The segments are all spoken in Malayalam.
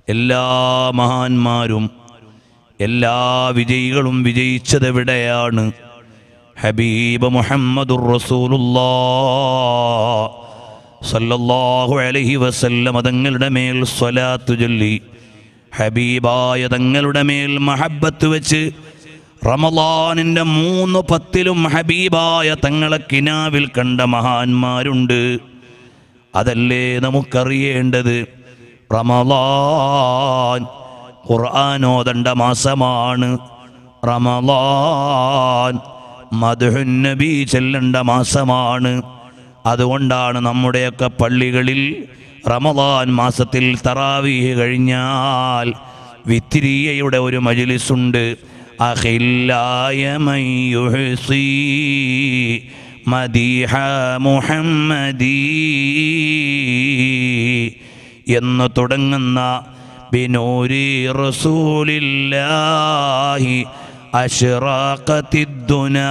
എല്ലാ മഹാന്മാരും എല്ലാ വിജയികളും വിജയിച്ചതെവിടെയാണ് ഹബീബ് മുഹമ്മദുർ റസൂലുള്ളാ സല്ലല്ലാഹു അലൈഹി വസല്ലം തങ്ങളുടെ മേൽ സ്വലാത്തു ചൊല്ലി ഹബീബായ തങ്ങളുടെ മേൽ മഹബത്ത് വെച്ച് റമളാനിൻ്റെ മൂന്ന് പത്തിലും ഹബീബായ തങ്ങളെ കിനാവിൽ കണ്ട മഹാന്മാരുണ്ട് അതല്ലേ നമുക്കറിയേണ്ടത് റമളാൻ ഖുർആാനോദണ്ട മാസമാണ് റമളാൻ മധുഹുൻ നബി ചെല്ലേണ്ട മാസമാണ് അതുകൊണ്ടാണ് നമ്മുടെയൊക്കെ പള്ളികളിൽ റമളാൻ മാസത്തിൽ തറാവീഹ് കഴിഞ്ഞാൽ വിത്തിരിയയുടെ ഒരു മജിലിസുണ്ട് അഖില്ലായ മയ്യുഹ്സീ മദീഹ മുഹമ്മദീ എന്ന് തുടങ്ങുന്ന ബിനൂരി റസൂലില്ലാഹി അഷ്റാഖത്തിദ്ദുനാ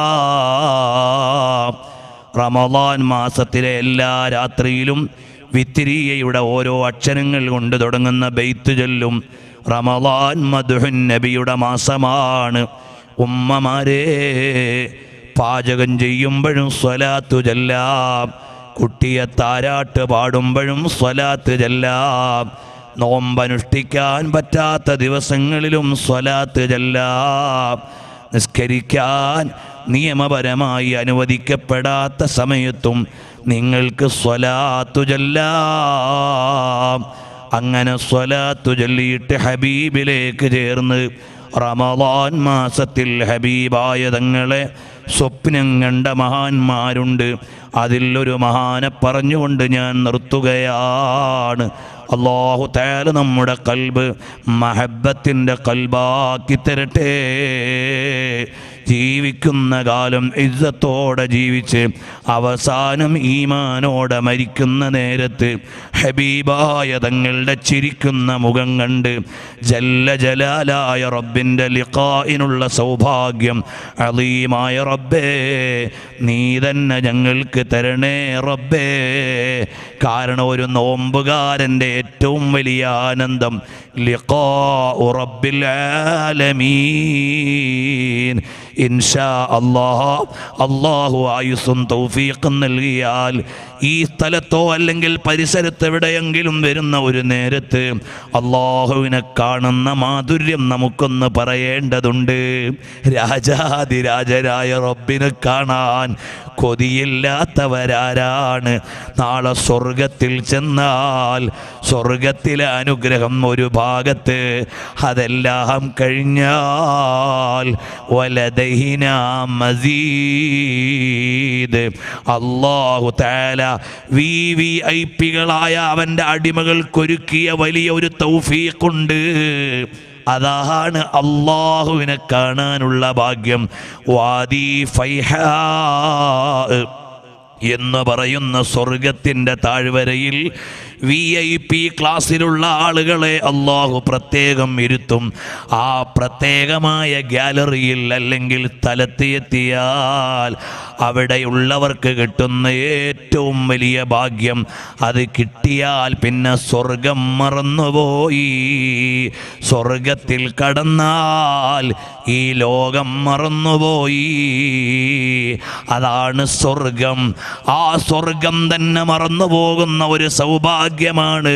റമളാൻ മാസത്തിലെ എല്ലാ രാത്രിയിലും വിത്തിരിയയുടെ ഓരോ അക്ഷരങ്ങൾ കൊണ്ട് തുടങ്ങുന്ന ബെയ്ത്ത് ചൊല്ലും റമളാൻ മധുഹുൻ നബിയുടെ മാസമാണ് ഉമ്മമാരെ പാചകം ചെയ്യുമ്പോഴും സ്വലാത്തു ചെല്ലാം കുട്ടിയെ താരാട്ട് പാടുമ്പോഴും സ്വലാത്ത് ചെല്ലാം നോമ്പനുഷ്ഠിക്കാൻ പറ്റാത്ത ദിവസങ്ങളിലും സ്വലാത്ത് ചെല്ലാം നിസ്കരിക്കാൻ നിയമപരമായി അനുവദിക്കപ്പെടാത്ത സമയത്തും നിങ്ങൾക്ക് സ്വലാത്തു ചെല്ലാം അങ്ങനെ സ്വലാത്തു ചൊല്ലിയിട്ട് ഹബീബിലേക്ക് ചേർന്ന് റമളാൻ മാസത്തിൽ ഹബീബായ തങ്ങളെ സ്വപ്നം കണ്ട മഹാന്മാരുണ്ട് അതിൽ ഒരു മഹാനെ പറഞ്ഞുകൊണ്ട് ഞാൻ നിർത്തുകയാണ് അള്ളാഹു തയാല നമ്മുടെ കൽബ് മഹബത്തിൻ്റെ കൽബാക്കി തരട്ടെ ജീവിക്കുന്ന കാലം ഇജ്ജത്തോടെ ജീവിച്ച് അവസാനം ഈമാനോടെ മരിക്കുന്ന നേരത്ത് ഹബീബായ തങ്ങളുടെ ചിരിക്കുന്ന മുഖം കണ്ട് ജല്ല ജലാലായ റബ്ബിൻ്റെ ലിഖായിനുള്ള സൗഭാഗ്യം അലീമായ റബ്ബേ നീ തന്നെ ഞങ്ങൾക്ക് തരണേ റബ്ബേ കാരണം ഒരു നോമ്പുകാരൻ്റെ ഏറ്റവും വലിയ ആനന്ദം ലിഖാ റബ്ബിൽ ആലമീൻ ഇൻഷാ അള്ളാഹ് അള്ളാഹു ആയുസ്സും തൗഫീഖും നൽകിയാൽ ഈ സ്ഥലത്തോ അല്ലെങ്കിൽ പരിസരത്ത് എവിടെയെങ്കിലും വരുന്ന ഒരു നേരത്ത് അള്ളാഹുവിനെ കാണുന്ന മാധുര്യം നമുക്കൊന്ന് പറയേണ്ടതുണ്ട് രാജാതിരാജരായ റബ്ബിനെ കാണാൻ കൊതിയില്ലാത്തവരാരാണ് നാളെ സ്വർഗത്തിൽ ചെന്നാൽ സ്വർഗത്തിലെ അനുഗ്രഹം ഒരു ഭാഗത്ത് അതെല്ലാം കഴിഞ്ഞാൽ വലദഹിന മസീദ് അള്ളാഹു താല വി വി ഐ പികളായ അവൻ്റെ അടിമകൾക്കൊരുക്കിയ വലിയ ഒരു തൗഫീഖുണ്ട് അതാണ് അള്ളാഹുവിനെ കാണാനുള്ള ഭാഗ്യം വാദി ഫൈഹ എന്ന് പറയുന്ന സ്വർഗത്തിൻ്റെ താഴ്വരയിൽ വി ഐ പി ക്ലാസ്സിലുള്ള ആളുകളെ അള്ളാഹു പ്രത്യേകം ഇരുത്തും ആ പ്രത്യേകമായ ഗാലറിയിൽ അല്ലെങ്കിൽ സ്ഥലത്ത് എത്തിയാൽ അവിടെയുള്ളവർക്ക് കിട്ടുന്ന ഏറ്റവും വലിയ ഭാഗ്യം അത് കിട്ടിയാൽ പിന്നെ സ്വർഗം മറന്നുപോയി സ്വർഗത്തിൽ കടന്നാൽ ഈ ലോകം മറന്നുപോയി അതാണ് സ്വർഗം ആ സ്വർഗം തന്നെ മറന്നു പോകുന്ന ഒരു സൗഭാഗ്യമാണ്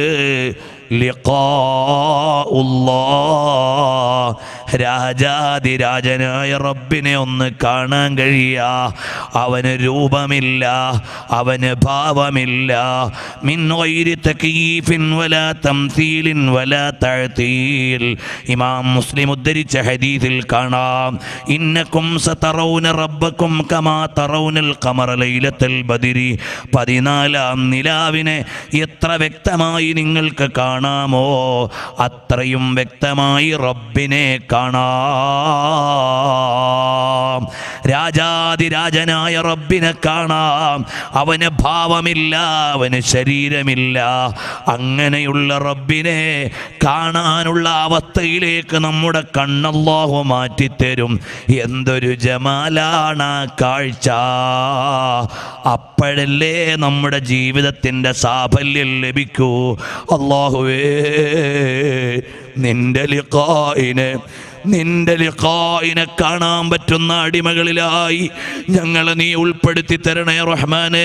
രാജാതിരാജനായ റബ്ബിനെ ഒന്ന് കാണാൻ കഴിയ അവന് രൂപമില്ല അവന് ഭാവമില്ല മിൻ ഗൈരി തകീഫിൻ വലാ തംസീലിൻ വലാ തഅതീൽ ഇമാം മുസ്ലിം ഉദ്ധരിച്ച ഹദീസിൽ കാണാം ഇന്നക്കും സതറൗന റബ്ബക്കും കമാ തറൗനൽ ഖമറ ലൈലത്തുൽ ബദരി പതിനാലാം നിലാവിനെ എത്ര വ്യക്തമായി നിങ്ങൾക്ക് കാണാമോ അത്രയും വ്യക്തമായി റബ്ബിനെ കാണാം കാണാം രാജാതിരാജനായ റബ്ബിനെ കാണാം അവന് ഭാവമില്ല അവന് ശരീരമില്ല അങ്ങനെയുള്ള റബ്ബിനെ കാണാനുള്ള അവസ്ഥയിലേക്ക് നമ്മുടെ കണ്ണല്ലാഹു മാറ്റിത്തരും എന്തൊരു ജമാലാണ് ആ കാഴ്ച അപ്പോഴല്ലേ നമ്മുടെ ജീവിതത്തിൻ്റെ സാഫല്യം ലഭിക്കൂ അള്ളാഹുവേ നിന്റെ ലിഖായിനെ നിന്റെ ലിഖായിനെ കാണാൻ പറ്റുന്ന അടിമകളിലായി ഞങ്ങളെ നീ ഉൾപ്പെടുത്തി തരണേ റഹ്മാനേ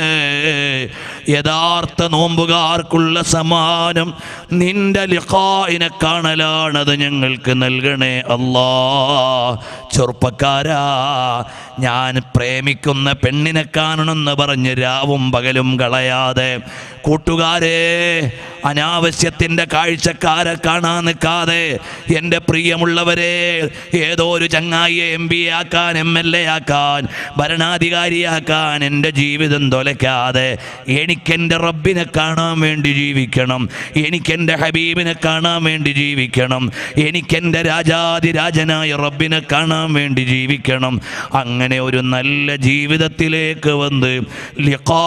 യഥാർത്ഥ നോമ്പുകാർക്കുള്ള സമാനം നിന്റെ ലിഖായിനെ കാണലാണത് ഞങ്ങൾക്ക് നൽകണേ അല്ലാ ചെറുപ്പക്കാരാ ഞാൻ പ്രേമിക്കുന്ന പെണ്ണിനെ കാണണമെന്ന് പറഞ്ഞ് രാവും പകലും കളയാതെ കൂട്ടുകാരെ അനാവശ്യത്തിൻ്റെ കാഴ്ചക്കാരെ കാണാൻ നിൽക്കാതെ എൻ്റെ പ്രിയമുള്ളവരെ ഏതോ ഒരു ചങ്ങായിയെ എം പി ആക്കാൻ എം എൽ എ ആക്കാൻ ഭരണാധികാരിയാക്കാൻ എൻ്റെ ജീവിതം തൊലയ്ക്കാതെ എനിക്കെൻ്റെ റബ്ബിനെ കാണാൻ വേണ്ടി ജീവിക്കണം എനിക്കെൻ്റെ ഹബീബിനെ കാണാൻ വേണ്ടി ജീവിക്കണം എനിക്കെൻ്റെ രാജാതിരാജനായ റബ്ബിനെ കാണാൻ വേണ്ടി ജീവിക്കണം അങ്ങനെ ഒരു നല്ല ജീവിതത്തിലേക്ക് വന്ന് ലിഖാ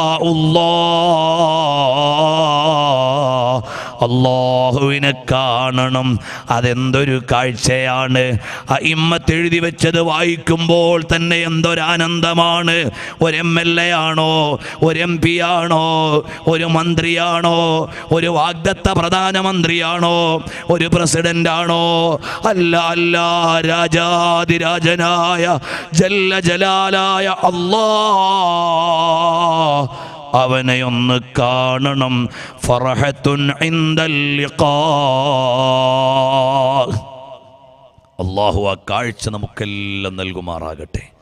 അള്ളാഹുവിനെ കാണണം അതെന്തൊരു കാഴ്ചയാണ് ആ ഇമ്മത്ത് എഴുതി വെച്ചത് വായിക്കുമ്പോൾ തന്നെ എന്തൊരാനന്ദമാണ് ഒരു എം എൽ എ ആണോ ഒരു എം പി ആണോ ഒരു മന്ത്രിയാണോ ഒരു വാഗ്ദത്ത പ്രധാനമന്ത്രിയാണോ ഒരു പ്രസിഡന്റ് ആണോ അല്ല അല്ല രാജാതിരാജനായ ജല്ല ജലാലായ അല്ലാ അവനെ ഒന്ന് കാണണം ഫറഹത്തുൻ ഇൻദൽ ലിഖാ അള്ളാഹു ആ കാഴ്ച നമുക്കെല്ലാം നൽകുമാറാകട്ടെ